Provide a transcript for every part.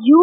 അയ്യോ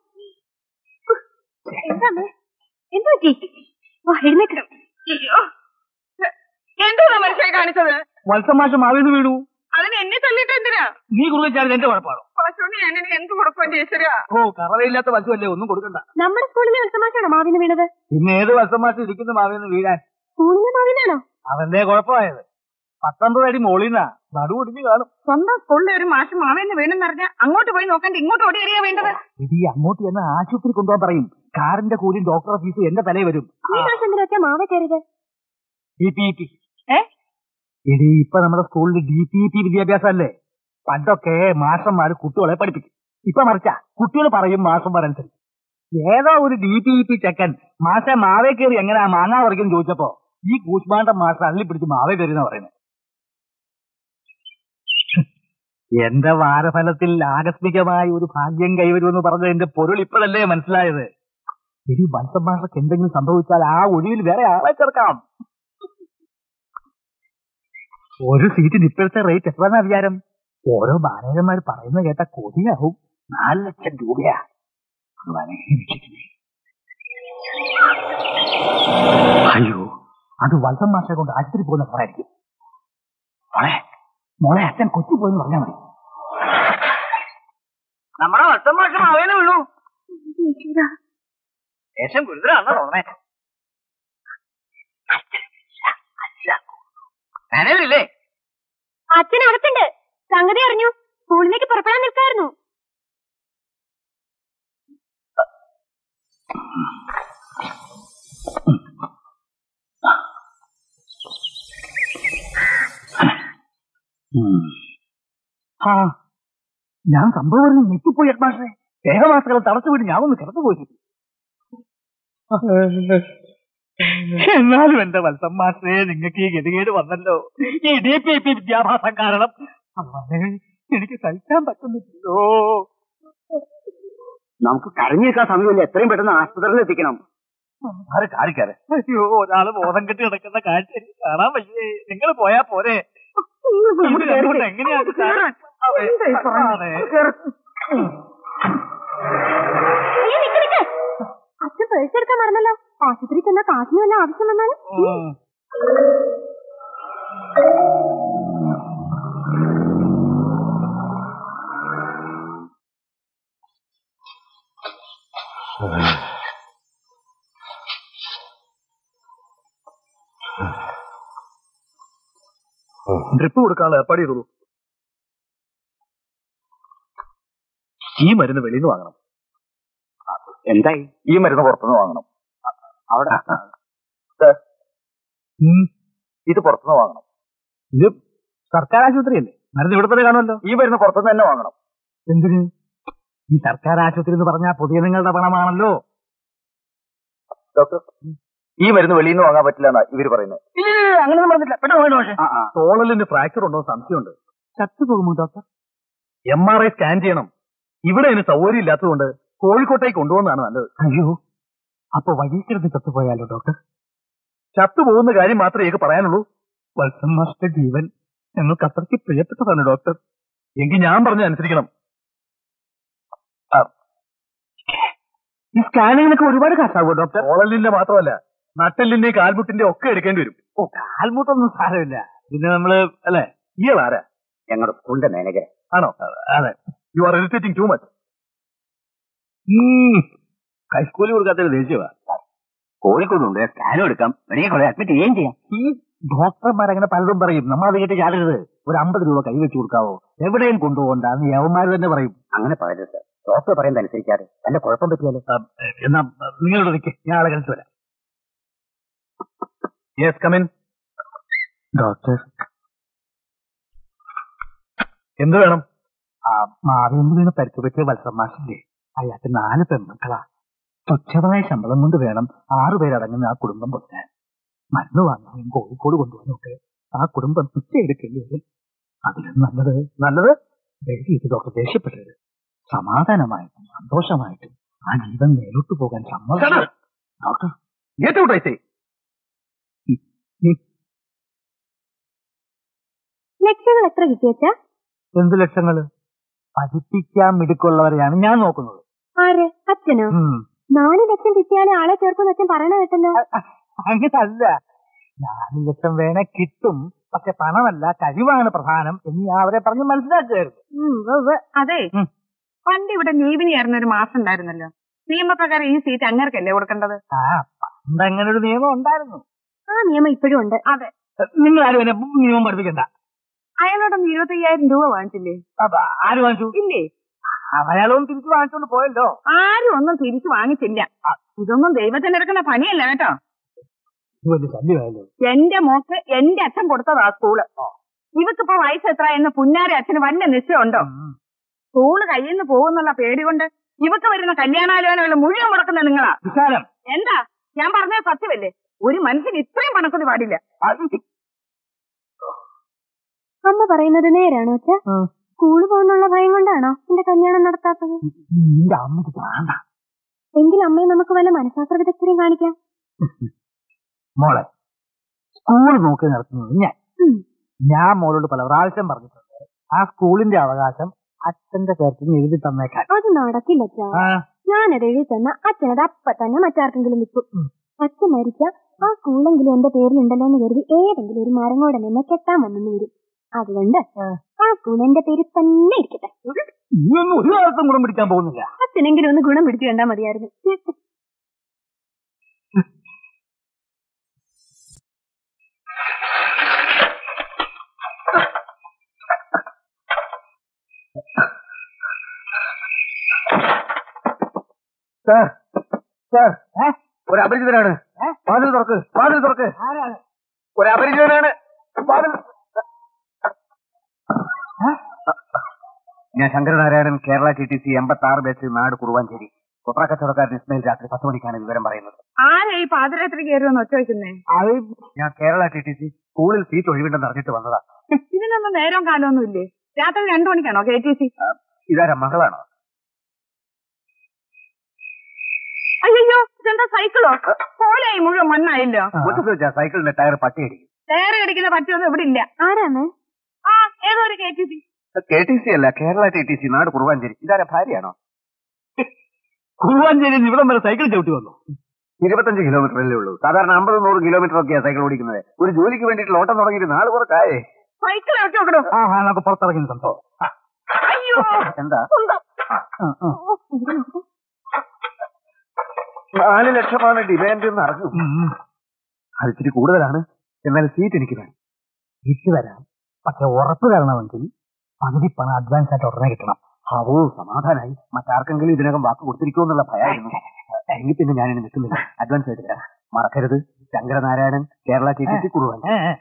എന്താ അമ്മേ? എന്ത് പറ്റി വാ എഴുന്നേക്കണം അയ്യോ എന്താണ് മനുഷ്യ കാണിച്ചത് വത്സമാശം മാവേന്ന് വീണു അതിന് എന്നെ തല്ലിട്ട് എന്തിനാ നീ കുറുകച്ചാൽ എന്റെ കുഴപ്പമാണോ പശുവിന് ഞാൻ ഇനി എന്ത് കൊടുക്കും ഈശ്വര ഓ കറവയില്ലാത്ത വശമല്ലേ ഒന്നും കൊടുക്കണ്ട നമ്മുടെ സ്കൂളിലെ ഉത്സമാശാണോ മാവിന് വീണത് പിന്നെ ഏത് വത്സമാശം ഇരിക്കുന്ന മാവേന്ന് വീഴാൻ സ്കൂളിലെ മാവിനാണോ അതല്ലേ കുഴപ്പമായത് പത്തൊമ്പത് അടി മോളിന്നാ നടു ഒടിഞ്ഞു കാണും സ്വന്തം സ്കൂളിലെ ഒരു മാഷ് മാവേന്ന് വീണെന്നറിഞ്ഞ അങ്ങോട്ട് പോയി നോക്കണ്ട ഇങ്ങോട്ട് ഓടി വരിക വേണ്ടത് ഇടി അങ്ങോട്ട് ചെന്ന് ആശുപത്രി കൊണ്ടുപോകാൻ പറയും കാറിന്റെ കൂലിയും ഡോക്ടറെ ഫീസും എന്റെ തലയിൽ വരും ഈ മാസം എന്തിനാ ഒറ്റ മാവ കയറിയത് ഡി പി ടി ഏ? എടി ഇപ്പൊ നമ്മുടെ സ്കൂളിൽ ഡി പി ടി വിദ്യാഭ്യാസം അല്ലേ പണ്ടൊക്കെ മാഷന്മാര് കുട്ടികളെ പഠിപ്പിക്കും ഇപ്പൊ മറിച്ച കുട്ടികൾ പറയും മാഷന്മാരനുസരിച്ച് ഏതോ ഒരു ഡി പി പി ചെക്കൻ മാഷ മാവേ കയറി എങ്ങനെയാ മാങ്ങാ പറിക്കും ചോദിച്ചപ്പോ ഈ കൂശ്മാണ്ട മാഷ അള്ളി പിടിച്ച് മാവേ കയറി എന്നാ പറയുന്നത് എന്റെ വാരഫലത്തിൽ ആകസ്മികമായ ഒരു ഭാഗ്യം കൈവരുമെന്ന് പറഞ്ഞതിന്റെ പൊരുൾ ഇപ്പോഴല്ലേ മനസ്സിലായത് ഇനി വത്സമാഷക്ക് എന്തെങ്കിലും സംഭവിച്ചാൽ ആ ഒഴിവിൽ വേറെ ആളെ ചേർക്കാം ഒരു സീറ്റിന് ഇപ്പോഴത്തെ റേറ്റ് എത്രയാ വിചാരം ഓരോ ബാലകന്മാർ പറയുന്നത് കേട്ട കൊതിയാവും നാല് ലക്ഷം രൂപയാ ഭഗവാനെ, രക്ഷിക്കണേ. അയ്യോ അത് വത്സം മാഷെ കൊണ്ട് ആശുപത്രി പോകുന്ന സാറായിരിക്കും മോളെ മോളെ അച്ഛൻ കൊച്ചി പോയെന്ന് പറഞ്ഞാൽ മതി നമ്മുടെ വത്സം മാഷ മാവേനെ വീണു ദേശം ഗുരുതരാണോ തോന്നേ ഞാനല്ലേ അച്ഛൻ അകത്തുണ്ട് സംഗതി അറിഞ്ഞു സ്കൂളിലേക്ക് പുറപ്പെടാൻ നിൽക്കായിരുന്നു ആ ഞാൻ സംഭവം പറഞ്ഞ് ഞെട്ടിപ്പോയി ഹെഡ്മാസ്റ്ററെ ദേഹമാസകളെ തടച്ചു വിട്ട് ഞാൻ ഒന്ന് കിടന്നു പോയി എന്നാലും എന്റെ വത്സം മാസ്റ്ററെ നിങ്ങൾക്ക് ഈ ഗതികേട് വന്നല്ലോ ഈ ഡി പി പി വിദ്യാഭ്യാസം കാരണം അതെ എനിക്ക് സഹിക്കാൻ പറ്റുന്നില്ലല്ലോ നമുക്ക് കരഞ്ഞേക്കാൻ സമയമില്ല എത്രയും പെട്ടെന്ന് ആശുപത്രിയിൽ എത്തിക്കണം ആരെ കാണിക്കാരെ അയ്യോ ഒരാള് ബോധം കെട്ടി കിടക്കുന്ന കാഴ്ച എനിക്ക് കാണാൻ വയ്യേ നിങ്ങൾ പോയാ പോരെ ഇത് കണ്ടുകൊണ്ട് എങ്ങനെയാ ഇത് കാണാൻ? അതെ, അതെ. അയ്യോ നിക്ക് നിക്ക് അച്ഛൻ പേഴ്സ് എടുക്കാൻ മറന്നല്ലോ ആശുപത്രി ചെന്ന കാശിന് വല്ല ആവശ്യം വന്നാലും ഉം. ഡ്രിപ്പ് കൊടുക്കാനുള്ള ഏർപ്പാട് ചെയ്തോളൂ ഈ മരുന്ന് വെളിയിൽ നിന്ന് വാങ്ങണം എന്തായി ഈ മരുന്ന് പുറത്തുനിന്ന് വാങ്ങണം അവിടെ ഇത് പുറത്തുനിന്ന് വാങ്ങണം ഇത് സർക്കാർ ആശുപത്രിയല്ലേ മരുന്ന് ഇവിടെ തന്നെ കാണുമല്ലോ ഈ മരുന്ന് പുറത്തുനിന്ന് തന്നെ വാങ്ങണം എന്തിന് ഈ സർക്കാർ ആശുപത്രി എന്ന് പറഞ്ഞാൽ പൊതുജനങ്ങളുടെ പണമാണല്ലോ ഡോക്ടർ ഈ മരുന്ന് വെളിയിൽ നിന്ന് വാങ്ങാൻ പറ്റില്ല എന്നാ ഇവര് പറയുന്നത് അങ്ങനെ പറഞ്ഞില്ല പെട്ടെന്ന് പക്ഷേ ആ, ആ. തോളലിന് ഫ്രാക്ചർ ഉണ്ടോ എന്ന് സംശയമുണ്ട് ചത്തുപോകുമോ doctor M R I scan ചെയ്യണം ഇവിടെ അതിന് സൗകര്യം ഇല്ലാത്തതുകൊണ്ട് കോഴിക്കോട്ടേക്ക് കൊണ്ടുപോകുന്നതാണ് നല്ലത് അയ്യോ അപ്പൊ വഴിക്കിടന്ന് ചത്തുപോയാലോ ഡോക്ടർ ചത്തുപോകുന്ന കാര്യം മാത്രമേ എനിക്ക് പറയാനുള്ളൂ വത്സം മാസ്റ്റർ ജീവൻ ഞങ്ങൾക്ക് അത്രയ്ക്ക് പ്രിയപ്പെട്ടതാണ് ഡോക്ടർ എങ്കിൽ ഞാൻ പറഞ്ഞ അനുസരിക്കണം ആ. ഈ സ്കാനിങ്ങിനൊക്കെ ഒരുപാട് കാശാകുമോ ഡോക്ടർ ഓളലിന്റെ മാത്രമല്ല നട്ടെല്ലിന്റെ കാൽമുട്ടിന്റെ ഒക്കെ എടുക്കേണ്ടി വരും ഓ കാൽമുട്ടൊന്നും സാരമില്ല പിന്നെ നമ്മള് അല്ലെ ഇയാൾ ആരാ ഞങ്ങളുടെ സ്കൂളിന്റെ മാനേജർ ആണോ അതെ you are irritating too much ഹൈസ്കൂളിൽ കൊടുക്കാത്ത ദേഷ്യവാ കോഴിക്കോടുണ്ട് സ്കാനും എടുക്കാം മെഡിക്കൽ കോളേജ് അഡ്മിറ്റ് ചെയ്യുകയും ചെയ്യാം ഈ ഡോക്ടർമാർ അങ്ങനെ പലതും പറയും നമ്മൾ അത് കേട്ട് ചാടരുത് ഒരു അമ്പത് രൂപ കൈവച്ച് കൊടുക്കാവോ എവിടെയും കൊണ്ടുപോകണ്ട എന്ന് യവന്മാർ തന്നെ പറയും അങ്ങനെ പറയരുത് സർ ഡോക്ടർ പറയുന്നത് അനുസരിക്കാതെ വല്ല കുഴപ്പം പറ്റിയാലോ ആ, എന്നാ നിങ്ങളുടെ നിൽക്ക് ഞാൻ ആളെ കഴിച്ചു വരാം യെസ് കമിൻ ഡോക്ടർ എന്ത് വേണം ആ മാവേന്ദ്ര വീണ് പരിക്ക് പറ്റിയ വത്സമാഷില്ലേ അയാൾക്ക് നാല് പെൺമക്കളാ തുച്ഛമായ ശമ്പളം കൊണ്ട് വേണം ആറുപേരടങ്ങുന്ന ആ കുടുംബം പൊട്ടാൻ മരുന്ന് വാങ്ങാനും കോഴിക്കോട് കൊണ്ടുപോകാനൊക്കെ ആ കുടുംബം പിച്ചയെടുക്കേണ്ടി വരും അതിലും നല്ലത് നല്ലത് ദയచేసి ഡോക്ടർ ദേഷ്യപ്പെടരുത് സമാധാനമായിട്ടും സന്തോഷമായിട്ടും ആ ജീവൻ മേലോട്ട് പോകാൻ സമ്മതം doctor get out I say ലക്ഷങ്ങൾ എത്ര കിട്ടിയച്ചാ എന്ത് ലക്ഷങ്ങള് പഠിപ്പിക്കാൻ മിടുക്കുള്ളവരെയാണ് ഞാൻ നോക്കുന്നത് ആര് അച്ഛനോ നാല് ലക്ഷം കിട്ടിയാലേ ആളെ ചേർക്കുന്ന അച്ഛൻ പറയണ കേട്ടല്ലോ അങ്ങനല്ല നാല് ലക്ഷം വേണേ കിട്ടും പക്ഷെ പണമല്ല കഴിവാണ് പ്രധാനം എന്ന് ഞാൻ അവരെ പറഞ്ഞ് മനസ്സിലാക്കുകയായിരുന്നു ഉം, ഉവ്വ് ഉവ്വ്. അതെ ഉം. പണ്ട് ഇവിടെ നീവിനി ആയിരുന്ന ഒരു മാസം ഉണ്ടായിരുന്നല്ലോ നിയമപ്രകാരം ഈ സീറ്റ് അങ്ങർക്കല്ലേ കൊടുക്കേണ്ടത് ആ പണ്ട് അങ്ങനെ ഒരു നിയമം ഉണ്ടായിരുന്നു ആ നിയമം ഇപ്പോഴും ഉണ്ട് അതെ നിങ്ങൾ ആരും എന്നെ നിയമം പഠിപ്പിക്കണ്ട അയാളോടൊന്ന് ഇരുപത്തി അയ്യായിരം രൂപ വാങ്ങിച്ചില്ലേ അപ്പൊ ആര് വാങ്ങിച്ചു ഇല്ലേ അയാളൊന്നും തിരിച്ചു വാങ്ങിച്ചോണ്ട് പോയല്ലോ ആരും ഒന്നും തിരിച്ചു വാങ്ങിച്ചില്ല ഇതൊന്നും ദൈവത്തിന് എടുക്കുന്ന പണിയല്ല കേട്ടോ ഇത് വലിയ ശല്യമായല്ലോ എന്റെ മോക്ക് എന്റെ അച്ഛൻ കൊടുത്തതാ സ്കൂള് ഇവക്കിപ്പോ വയസ്സ് എത്ര എന്ന് പുന്നാര അച്ഛന് വല്ല നിശ്ചയമുണ്ടോ സ്കൂള് കയ്യിൽ നിന്ന് പോകുന്നുള്ള പേടി കൊണ്ട് ഇവക്ക് വരുന്ന കല്യാണാലോചനകൾ മുഴുവൻ മുടക്കുന്ന നിങ്ങളാ വിശാലം എന്താ ഞാൻ പറഞ്ഞത് സത്യമല്ലേ ഒരു മനുഷ്യന് ഇത്രയും പണക്കൊതി പാടില്ല അമ്മ പറയുന്നത് നേരാണോ അച്ഛ ഉം. സ്കൂളിൽ പോകുന്നുള്ള ഭയം കൊണ്ടാണോ എന്റെ കല്യാണം നടത്താത്തത് നിന്റെ അമ്മക്ക് വേണ്ട എങ്കിൽ അമ്മയെ നമുക്ക് വല്ല മനഃശാസ്ത്ര വിദഗ്ധരെയും കാണിക്കാം മോളെ സ്കൂൾ നോക്കി നടത്തുന്നത് ഞാൻ ഉം. ഞാൻ മോളോട് പല പ്രാവശ്യം പറഞ്ഞിട്ടുണ്ട് ആ സ്കൂളിന്റെ അവകാശം അച്ഛന്റെ പേർക്കിന് എഴുതി തന്നേക്കാൻ അത് നടക്കില്ല അച്ഛാ ആ, ഞാനത് എഴുതി തന്ന അച്ഛനത് അപ്പ തന്നെ മറ്റാർക്കെങ്കിലും വിൽക്കും ഉം. അച്ഛൻ മരിച്ച ആ സ്കൂളെങ്കിലും എന്റെ പേരിലുണ്ടല്ലോ എന്ന് കരുതി ഏതെങ്കിലും ഒരു മരങ്ങോടെ നിന്നെ കെട്ടാൻ വന്നെന്ന് വരും അതുകൊണ്ട് ആ സ്കൂൾ എന്റെ പേരിൽ തന്നെ ഇരിക്കട്ടെ നീയൊന്നും ഒരു കാലത്തും ഗുണം പിടിക്കാൻ പോകുന്നില്ല അച്ഛനെങ്കിലും ഒന്ന് ഗുണം പിടിച്ചു കണ്ടാ മതിയായിരുന്നു സാർ സാർ ഒരു അപരിചിതനാണ് വാതിൽ തുറക്ക് വാതിൽ തുറക്ക് ഒരു അപരിചിതനാണ് വാതിൽ ഞാൻ Sankaranarayanan Kerala T T C എൺപത്തി ആറ് ബാച്ച് നാട് കുറുവാഞ്ചേരി കൊപ്ര കച്ചവടക്കാരൻ ഇസ്മയിൽ രാത്രി പത്ത് മണിക്കാണ് വിവരം പറയുന്നത് ആരാ ഈ പാതിരാത്രി കയറുമെന്ന് ഒച്ച വയ്ക്കുന്നേ അത് ഞാൻ കേരള ടി ടി സി സ്കൂളിൽ സീറ്റ് ഒഴിവുണ്ടെന്ന് അറിഞ്ഞിട്ട് വന്നതാ ഇതിനൊന്നും നേരവും കാലമൊന്നും ഇല്ലേ രാത്രി രണ്ടു മണിക്കാണോ കെ ടി സി ഇതാരാ മകളാണോ അയ്യോ ഇതെന്താ സൈക്കിളോ പോലെയായി മുഴുവൻ മണ്ണായില്ലോ മുറ്റത്ത് വെച്ചാ സൈക്കിളിന്റെ ടയർ പട്ടിയടിക്കും ടയർ കടിക്കുന്ന പറ്റിയൊന്നും ഇവിടെ ഇല്ല ആരാണ് ആ ഏതോ ഒരു K T C K T C അല്ല കേരള ടി ടി സി നാട് കുറുവാഞ്ചേരി ഇതാരാ ഭാര്യയാണോ കുറുവാഞ്ചേരി ഇവിടം വരെ സൈക്കിൾ ചവിട്ടി വന്നു ഇരുപത്തഞ്ച് കിലോമീറ്റർ അല്ലേ ഉള്ളൂ സാധാരണ അമ്പത് നൂറ് കിലോമീറ്റർ ഒക്കെയാ സൈക്കിൾ ഓടിക്കുന്നത് ഒരു ജോലിക്ക് വേണ്ടിയിട്ട് ഓട്ടം തുടങ്ങിയിട്ട് നാല് കുറക്കായേ സൈക്കിൾ ഇറക്കി നോക്കണോ ആ ആ നമുക്ക് പുറത്തിറങ്ങി സംഭവം അയ്യോ എന്താ ഉണ്ടോ? നാല് ലക്ഷമാണ് ഡിമാൻഡ് എന്ന് അറിഞ്ഞു അത് ഇച്ചിരി കൂടുതലാണ് എന്നാൽ സീറ്റ് എനിക്ക് വേണം തിരിച്ചു വരാം പക്ഷെ ഉറപ്പ് തരണമെങ്കിൽ പകുതി പണം അഡ്വാൻസ് ആയിട്ട് ഉടനെ കിട്ടണം അവോ സമാധാനായി മറ്റാർക്കെങ്കിലും ഇതിനകം വാക്ക് കൊടുത്തിരിക്കുമോ എന്നുള്ള ഭയമായിരുന്നു എങ്കിൽ പിന്നെ ഞാനിനി നിൽക്കുന്നില്ല അഡ്വാൻസ് ആയിട്ട് തരാം മറക്കരുത് Sankaranarayanan Kerala T T C കുറുവൻ ഏ, ഏ.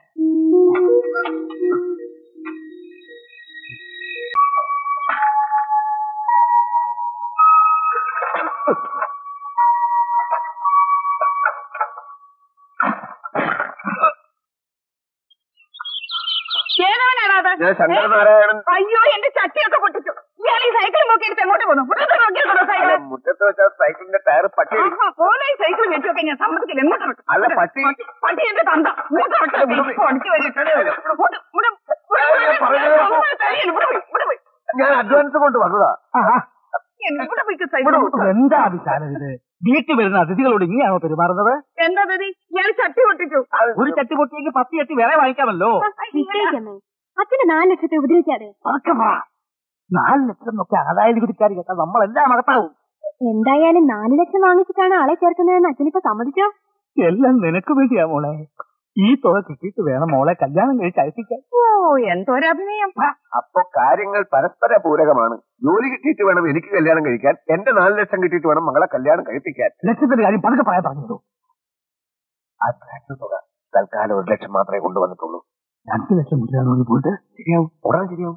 ഏതവനാടാ അത്? ഞാൻ ശങ്കരനാരായണൻ അയ്യോ എന്റെ ചട്ടിയൊക്കെ പൊട്ടിച്ചു ഇയാൾ ഈ സൈക്കിൾ നോക്കിയിട്ട് എങ്ങോട്ട് പോകുന്നു മുറ്റത്ത് നോക്കിയിട്ടുണ്ടോ സൈക്കിൾ മുറ്റത്ത് വെച്ച സൈക്കിളിന്റെ ടയർ പട്ടി പോലെ സൈക്കിൾ വെച്ചൊക്കെ ഞാൻ സമ്മതിക്കില്ല എങ്ങോട്ട് ഇറക്കും? അല്ല, പട്ടി. പട്ടി എന്റെ തന്ത ഇങ്ങോട്ട് ഇറക്കാം. ഇവിടെ പോയി. ഇപ്പൊ അടിച്ച് വരിട്ടതേ ഉള്ളൂ. ഇവിടെ, ഇവിടെ, ഇവിടെ, ഞാൻ പറഞ്ഞത് കേൾക്കൂ. ഇവിടെ തലയിൽ ഇവിടെ പോയി, ഇവിടെ പോയി. ഞാൻ അഡ്വാൻസ് കൊണ്ട് വന്നതാ ആഹാ. എന്നെ ഇവിടെ പോയി സൈക്കിൾ കൊണ്ടുപോ. എന്താ വിശാലം ഇത് വീട്ടിൽ വരുന്ന അതിഥികളോട് ഇങ്ങനെയാണോ പെരുമാറുന്നത് എന്താ ദീദി ഇയാൾ ചട്ടി പൊട്ടിച്ചു ഒരു ചട്ടി പൊട്ടിയെങ്കിൽ പത്ത് ചട്ടി വേറെ വാങ്ങിക്കാമല്ലോ നിശ്ചയിക്കമ്മേ അച്ഛന് നാല് ലക്ഷത്തെ ഉപദ്രവിക്കാതെ അതൊക്കെ പറ നാല് ലക്ഷം ഒക്കെ ആദായ നികുതിക്കാർ കേട്ടാൽ നമ്മളെല്ലാം അകത്താവും എന്തായാലും നാല് ലക്ഷം വാങ്ങിച്ചിട്ടാണ് ആളെ ചേർക്കുന്നതെന്ന് അച്ഛനിപ്പോ സമ്മതിച്ചോ എല്ലാം നിനക്ക് വേണ്ടിയാ മോളെ ഈ തുക കിട്ടിയിട്ട് വേണം മോളെ കല്യാണം കഴിച്ച് അയപ്പിക്കാൻ ഓ എന്തൊരഭിനയം അപ്പൊ കാര്യങ്ങൾ പരസ്പര പൂരകമാണ് ജോലി കിട്ടിയിട്ട് വേണം എനിക്ക് കല്യാണം കഴിക്കാൻ എന്റെ നാല് ലക്ഷം കിട്ടിയിട്ട് വേണം മകളെ കല്യാണം കഴിപ്പിക്കാൻ ലക്ഷത്തിന്റെ കാര്യം പതുക്കെ പറയാൻ പറഞ്ഞിട്ടു അഡ്വാൻസ് തുക തൽക്കാലം ഒരു ലക്ഷം മാത്രമേ കൊണ്ടുവന്നിട്ടുള്ളൂ രണ്ട് ലക്ഷം മുതലാണ് പോയിട്ട് ശരിയാവും ഉടനെ ശരിയാവും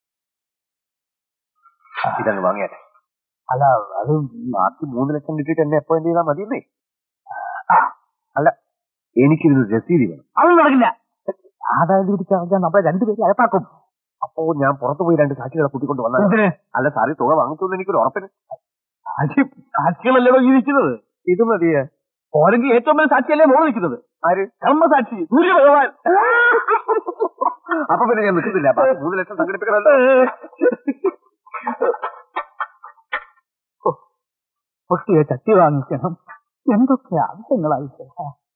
ഇതങ്ങ് വാങ്ങിയാട്ടെ അല്ല അത് ബാക്കി മൂന്ന് ലക്ഷം കിട്ടിയിട്ട് എന്നെ എപ്പോ എന്ത് ചെയ്താൽ മതിയെന്നേ അല്ല എനിക്കിതിന് രസീതി വേണം അതൊന്നും നടക്കില്ല ആദായ നികുതി ചാർജാൻ നമ്മളെ രണ്ടുപേരും അകത്താക്കും അപ്പോ ഞാൻ പുറത്തു പോയി രണ്ട് സാക്ഷികളെ കൂട്ടിക്കൊണ്ട് വന്നാൽ എന്തിന് അല്ല സാറി തുക വാങ്ങിച്ചോന്ന് എനിക്കൊരു ഉറപ്പിന് സാക്ഷി സാക്ഷികളല്ലേ ഈ നിൽക്കുന്നത് ഇത് മതിയെ ഓരെങ്കിൽ ഏറ്റവും വലിയ സാക്ഷിയല്ലേ മോള് നിൽക്കുന്നത് ആര് കർമ്മസാക്ഷി സൂര്യ ഭഗവാൻ അപ്പൊ പിന്നെ ഞാൻ നിൽക്കുന്നില്ല ബാക്കി മൂന്ന് ലക്ഷം സംഘടിപ്പിക്കണമല്ലോ പൊട്ടിയ ചട്ടി വാങ്ങിക്കണം എന്തൊക്കെ ആവശ്യങ്ങളായിട്ട്